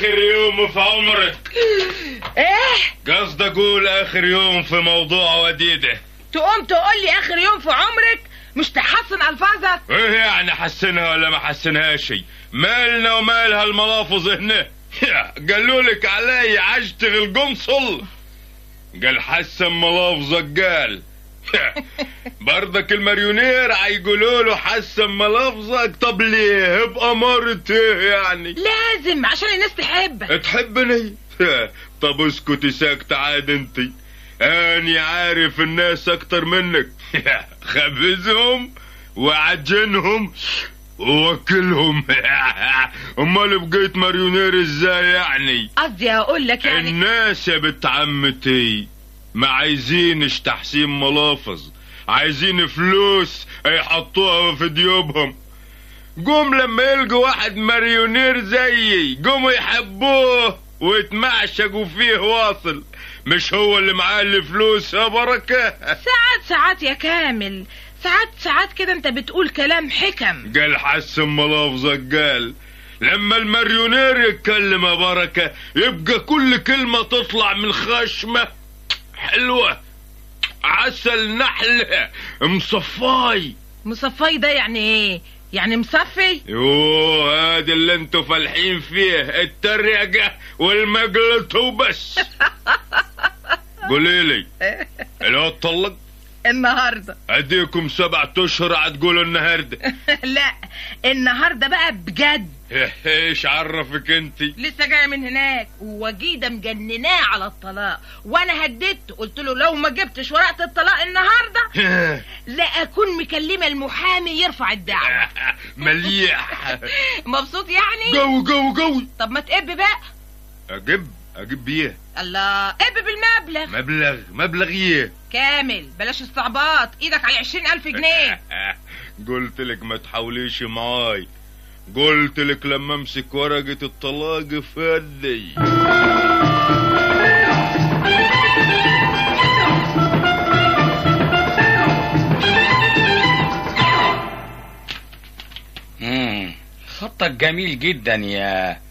اخر يوم في عمرك ايه قصد اقول اخر يوم في موضوع وديده تقوم تقول لي اخر يوم في عمرك مش تحسن الفاظك ايه يعني حسنها ولا ما حسنهاش مالنا ومالها الملافظ هنا قالوا لك علي عشتغل قنصل قال حسن ملافظك قال برضك الماريونير هيقولوا له حسن ملافظك طب ليه بأمارة ايه يعني لازم عشان الناس تحبك تحبني طب اسكتي ساكتة عاد انتي اني عارف الناس اكتر منك خبزهم وعجنهم ووكلهم امال بقيت ماريونير ازاي يعني قصدي اقول لك يعني الناس يا بنت عمتي ما عايزينش تحسين ملافظ عايزين فلوس يحطوها في جيوبهم قوم لما يلقوا واحد ماريونير زيي قوموا يحبوه ويتمعشقوا فيه واصل مش هو اللي معاه الفلوس يا بركة ساعات ساعات يا كامل ساعات ساعات كده انت بتقول كلام حكم قال حسن ملافظك قال لما الماريونير يتكلم يا بركة يبقى كل كلمة تطلع من خشمة حلوة عسل نحلة مصفاي مصفاي ده يعني ايه يعني مصفي يوه هذا اللي انتوا فالحين فيه التريقة والمقلط وبس قولي لي الواد طلق النهارده اديكم سبعة اشهر هتقولوا النهارده لا النهارده بقى بجد ايش عرفك انتي لسه جايه من هناك ووجيده مجنناه على الطلاق وانا هددته قلت له لو ما جبتش ورقه الطلاق النهارده لا اكون مكلمه المحامي يرفع الدعوه مليح مبسوط يعني قوي قوي قوي طب ما تقب بقى اجيب اجيب بيه الله قب بالمبلغ مبلغ مبلغ ايه كامل بلاش استعباط ايدك على عشرين الف جنيه قلت لك ما تحاوليش معاي قلت لك لما امسك ورقة الطلاق في يدي مم. خطك جميل جدا يا